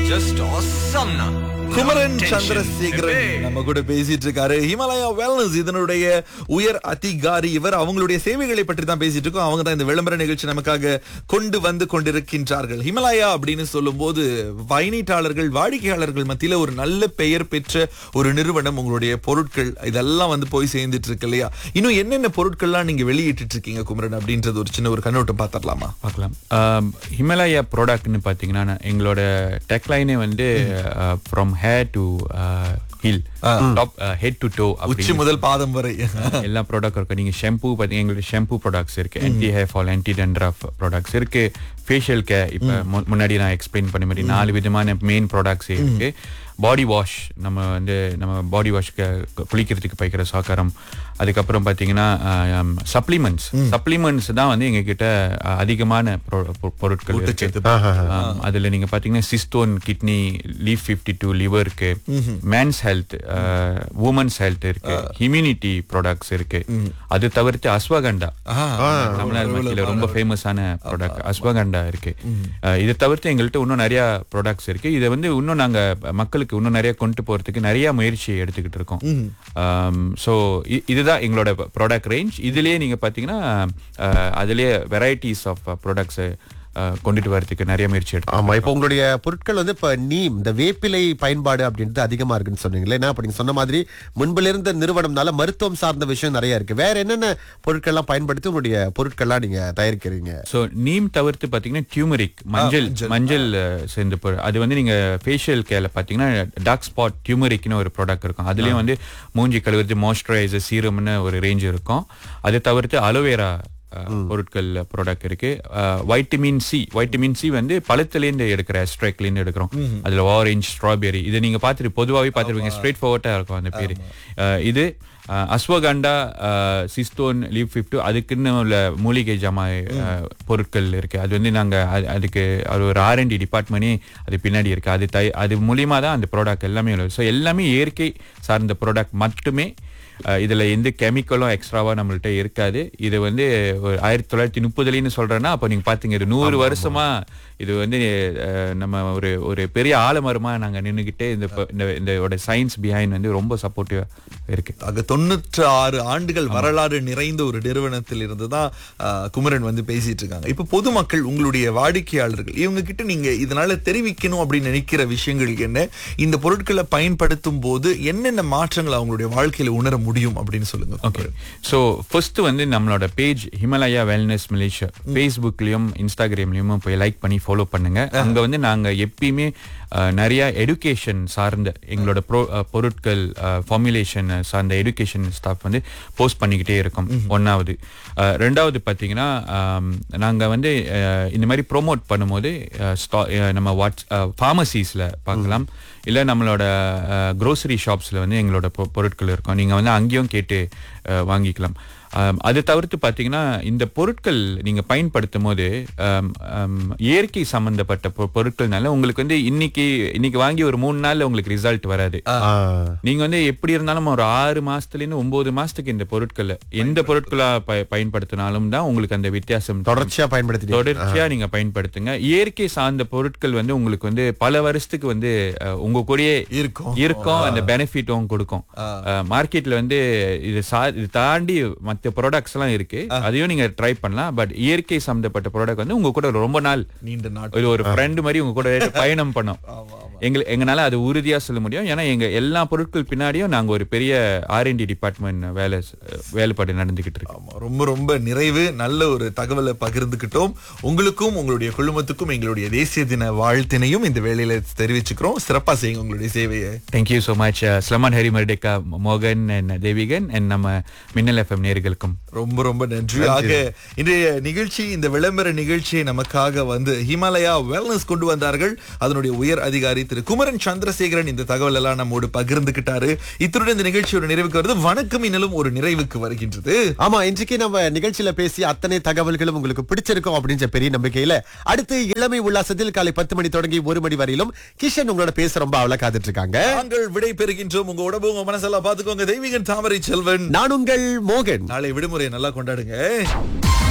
Just ஆசம்னா Kumaran Chandrasekaran நம்ம கூட பேசிட்டு இருக்காரு ஹிமாலயா வெல்னஸ் இதனுடைய உயர் அதிகாரி இவர் அவங்களுடைய சேவைகளை பற்றி தான் பேசிட்டு இருக்கோம் அவங்க தான் இந்த விளம்பர நிகழ்ச்சி நமக்காக கொண்டு வந்து கொண்டிருக்கின்றார்கள் ஹிமாலயா அப்படின்னு சொல்லும்போது பயணீட்டாளர்கள் வாடிக்கையாளர்கள் மத்தியில ஒரு நல்ல பெயர் பெற்ற ஒரு நிறுவனம் உங்களுடைய பொருட்கள் இதெல்லாம் வந்து போய் சேர்ந்துட்டு இருக்கு இல்லையா இன்னும் என்னென்ன பொருட்கள்லாம் நீங்க வெளியிட்டு இருக்கீங்க குமரன் அப்படின்றது ஒரு சின்ன ஒரு கண்ணோட்டம் பார்த்துடலாமா பார்க்கலாம் ஆம், ஹிமாலயா ப்ராடக்ட்னு பார்த்தீங்கன்னா நான் எங்களோட டெக்லைனே வந்து from hair to hill top head to toe உச்சி முதல் பாதம் வரை எல்லா ப்ராடக்ட் இருக்கு நீங்க ஷாம்பு பார்த்தீங்க எங்களோட ஷாம்பு ப்ராடக்ட்ஸ் இருக்கு anti hair fall anti dandruff products இருக்கு ஃபேஷியல் கேர் இப்போ முன்னாடி நான் எக்ஸ்பிளைன் பண்ண மாதிரி நாலு விதமான மெயின் ப்ராடக்ட்ஸ் இருக்கு பாடி வாஷ் நம்ம வந்து நம்ம பாடி வாஷ்க்கு குளிக்கிறதுக்கு பயக்கிற சாக்காரம் அதுக்கப்புறம் பார்த்தீங்கன்னா சப்ளிமெண்ட்ஸ் சப்ளிமெண்ட்ஸ் தான் வந்து எங்ககிட்ட அஹ், அதிகமான பொ- பொ- பொருட்கள் இருக்கு ஆம், அதுல நீங்க பாத்தீங்கன்னா Cystone kidney Liv fifty two லிவருக்கு மேன்ஸ் ஹெல்த் உமன்ஸ் ஹெல்த் இருக்கு இம்யூனிட்டி ப்ராடக்ட்ஸ் இருக்கு அது தவிர்த்து அஸ்வகண்டா தமிழ்நாடு மத்தியில ரொம்ப ஃபேமஸான ப்ராடக்ட் அஸ்வகண்டா இருக்கு அஹ், இதை தவிர்த்து எங்கள்கிட்ட இன்னும் நிறைய ப்ராடக்ட்ஸ் இருக்கு இதை வந்து இன்னும் நாங்க மக்களுக்கு இன்னும் நிறைய கொண்டு போறதுக்கு நிறைய முயற்சி எடுத்துக்கிட்டு இருக்கோம் ஸோ இதுதான் எங்களோட ப்ராடக்ட் ரேஞ்ச் இதுலயே நீங்க பாத்தீங்கன்னா அஹ், அதுலயே வெரைட்டிஸ் ஆஃப் ப்ராடக்ட்ஸ் கொண்டுட்டு வரதுக்கு நிறைய முயற்சி எடுத்தோம் ஆமா இப்போ உங்களுடைய பொருட்கள் வந்து இப்ப நீம் இந்த வேப்பிலை பயன்பாடு அப்படின்றது அதிகமா இருக்குன்னு சொன்னீங்களே என்ன அப்படி நீங்க சொன்ன மாதிரி முன்புல இருந்த நிறுவனம்னால மருத்துவம் சார்ந்த விஷயம் நிறைய இருக்கு வேற என்னென்ன பொருட்கள்லாம் பயன்படுத்தி உங்களுடைய பொருட்கள்லாம் நீங்க தயாரிக்கிறீங்க ஸோ நீம் தவிர்த்து பார்த்தீங்கன்னா டியூமரிக் மஞ்சள் மஞ்சள் அஹ், சேர்ந்து பொருள் அது வந்து நீங்க ஃபேஷியல் கேர்ல பார்த்தீங்கன்னா டார்க் ஸ்பாட் டியூமரிக்னு ஒரு ப்ராடக்ட் இருக்கும் அதுலயும் வந்து மூஞ்சி கழுவுறது மாய்ஸ்சரைசர் சீரம்னு ஒரு ரேஞ்ச் இருக்கும் அது தவிர்த்து அலோவேரா பொருட்கள் ப்ராடக்ட் இருக்கு வைட்டமின் சி வைட்டமின் சி வந்து பழத்துலேருந்து எடுக்கிற ஸ்ட்ரைக்லேருந்து எடுக்கிறோம் அதுல ஆரஞ்சு ஸ்ட்ராபெரி இதை நீங்க பார்த்துட்டு பொதுவாகவே பார்த்துருப்பீங்க ஸ்ட்ரெயிட் ஃபார்வர்டா இருக்கும் அந்த பேரு அஹ், இது அஹ், அஸ்வகண்டா அஹ், சிஸ்டோன் லீவ் ஃபிஃப்டி அதுக்குன்னு உள்ள மூலிகை ஜாமா அஹ், பொருட்கள் இருக்கு அது வந்து நாங்க அது- அதுக்கு அது ஒரு ஆர்என்டி டிபார்ட்மெண்டே அது பின்னாடி இருக்கு அது தை அது மூலியமா தான் அந்த ப்ராடக்ட் எல்லாமே ஸோ எல்லாமே இயற்கை சார்ந்த ப்ராடக்ட் மட்டுமே அஹ், இதுல எந்த கெமிக்கலும் எக்ஸ்ட்ராவா நம்மள்ட்ட இருக்காது இது வந்து ஒரு ஆயிரத்தி தொள்ளாயிரத்தி முப்பதுலன்னு சொல்றேன்னா அப்ப நீங்க பாத்தீங்க இது நூறு வருஷமா இது வந்து அஹ், நம்ம ஒரு ஒரு பெரிய ஆலமரமா நாங்க நின்னுகிட்டே இந்த ப- இந்த இந்த சயின்ஸ் பிஹைண்ட் வந்து ரொம்ப சப்போர்ட்டிவா இருக்கு ஆக தொண்ணூற்று ஆறு ஆண்டுகள் வரலாறு நிறைந்த ஒரு நிறுவனத்தில் இருந்து தான் ஆஹ், குமரன் வந்து பேசிட்டு இருக்காங்க இப்ப பொதுமக்கள் உங்களுடைய வாடிக்கையாளர்கள் இவங்க கிட்ட நீங்க இதனால தெரிவிக்கணும் அப்படின்னு நினைக்கிற விஷயங்கள் என்ன இந்த பொருட்களை பயன்படுத்தும் போது என்னென்ன மாற்றங்கள் அவங்களுடைய வாழ்க்கையில உணர முடியும் அப்படின்னு சொல்லுங்க ஓகே ஸோ ஃபர்ஸ்ட் வந்து நம்மளோட பேஜ் ஹிமாலயா வெல்னஸ் மலேசியா ஃபேஸ்புக்லயும் இன்ஸ்டாகிராம்லயும் போய் லைக் பண்ணி ஃபாலோ பண்ணுங்க அங்க வந்து நாங்க எப்பயுமே அஹ், நிறைய எடுகேஷன் சார்ந்த எங்களோட ப்ரோ அஹ், பொருட்கள் ஃபார்முலேஷன் சார்ந்த எடுகேஷன் ஸ்டாஃப் வந்து போஸ்ட் பண்ணிக்கிட்டே இருக்கோம் ஒன்னாவது அஹ், ரெண்டாவது பார்த்தீங்கன்னா ஆம், நாங்க வந்து அஹ், இந்த மாதிரி ப்ரோமோட் பண்ணும்போது அஹ், ஸ்டா- அஹ், நம்ம வாட்ஸ் ஃபார்மசிஸ்ல பார்க்கலாம் இல்ல நம்மளோட க்ரோசரி ஷாப்ஸ்ல வந்து எங்களோட பொ- பொருட்கள் இருக்கும் நீங்க வந்து அங்கேயும் கேட்டு அஹ், வாங்கிக்கலாம் ஆம், அது தவிர்த்து பார்த்தீங்கன்னா இந்த பொருட்கள் நீங்க பயன்படுத்தும் போது ஆம், ஆம், இயற்கை சம்பந்தப்பட்ட பொ- பொருட்கள்னால உங்களுக்கு வந்து இன்னைக்கு இன்னைக்கு வாங்கி ஒரு மூணு நாள்ல உங்களுக்கு ரிசல்ட் வராது ஆ. நீங்க வந்து எப்படி இருந்தாலும் ஒரு ஆறு மாசத்துல இருந்து ஒன்பது மாசத்துக்கு இந்த பொருட்களை எந்த பொருட்களா ப- பயன்படுத்தினாலும் தான் உங்களுக்கு அந்த வித்தியாசம் தொடர்ச்சியா பயன்படுத்தி தொடர்ச்சியா நீங்க பயன்படுத்துங்க இயற்கை சார்ந்த பொருட்கள் வந்து உங்களுக்கு வந்து பல வருஷத்துக்கு வந்து அஹ், உங்க கூடயே இருக்கும். இருக்கும் அந்த பெனிஃபிட்டும் கொடுக்கும் மார்க்கெட்ல வந்து இது சா- இது தாண்டி மத்த ப்ராடக்ட்ஸ் எல்லாம் இருக்கு அதையும் நீங்க ட்ரை பண்ணலாம் பட் இயற்கை சம்பந்தப்பட்ட ப்ராடக்ட் வந்து உங்க கூட ரொம்ப நாள் நீண்ட நாட்கள் இது ஒரு ஃப்ரெண்ட் மாதிரி உங்க கூட பயணம் பண்ணோம் எங்க எங்கனால அது உறுதியா சொல்ல முடியும் ஏன்னா எங்க எல்லா பொருட்கள் பின்னாடியும் நாங்க ஒரு பெரிய ஆர்என்டி டிபார்ட்மெண்ட் வேலை வேலைப்பாடு நடந்துகிட்டு இருக்கு ஆமா ரொம்ப ரொம்ப நிறைவு நல்ல ஒரு தகவலை பகிர்ந்துகிட்டோம் உங்களுக்கும் உங்களுடைய குழுமத்துக்கும் எங்களுடைய தேசிய தின வாழ்த்தினையும் இந்த வேளையில தெரிவிச்சுக்கிறோம் சிறப்பா செய்யுங்க உங்களுடைய சேவையை தேங்க்யூ ஸோ மச் ஸ்லமான் ஹரி மர்டேக்கா மோகன் அண்ட் தேவிகன் அண்ட் நம்ம மின்னல் எஃப்எம் நேர்களுக்கும் ரொம்ப ரொம்ப நன்றி ஆக இன்றைய நிகழ்ச்சி இந்த விளம்பர நிகழ்ச்சியை நமக்காக வந்து ஹிமாலயா வெல்னஸ் கொண்டு வந்தார்கள் அதனுடைய உயர் அதிகாரி திரு குமரன் சந்திரசேகரன் இந்த தகவல் எல்லாம் நம்மோடு பகிர்ந்துகிட்டாரு இத்துடன் இந்த நிகழ்ச்சி ஒரு நிறைவுக்கு வருது வணக்கம் இன்னலும் ஒரு நிறைவுக்கு வருகின்றது ஆமா இன்றைக்கு நம்ம நிகழ்ச்சியில பேசிய அத்தனை தகவல்களும் உங்களுக்கு பிடிச்சிருக்கும் அப்படின்ற பெரிய நம்பிக்கையில அடுத்து இளமை உல்லாசத்தில் காலை பத்து மணி தொடங்கி ஒரு மணி வரையிலும் கிஷன் உங்களோட பேச ரொம்ப அவளை காத்துட்டு இருக்காங்க நாங்கள் விடை பெறுகின்றோம் உங்க உடம்பு உங்க மனசெல்லாம் பாத்துக்கோங்க தெய்வீகன் தாமரை செல்வன் நான் உங்கள் மோகன் நாளை விடுமுறையை நல்லா கொண்டாடுங்க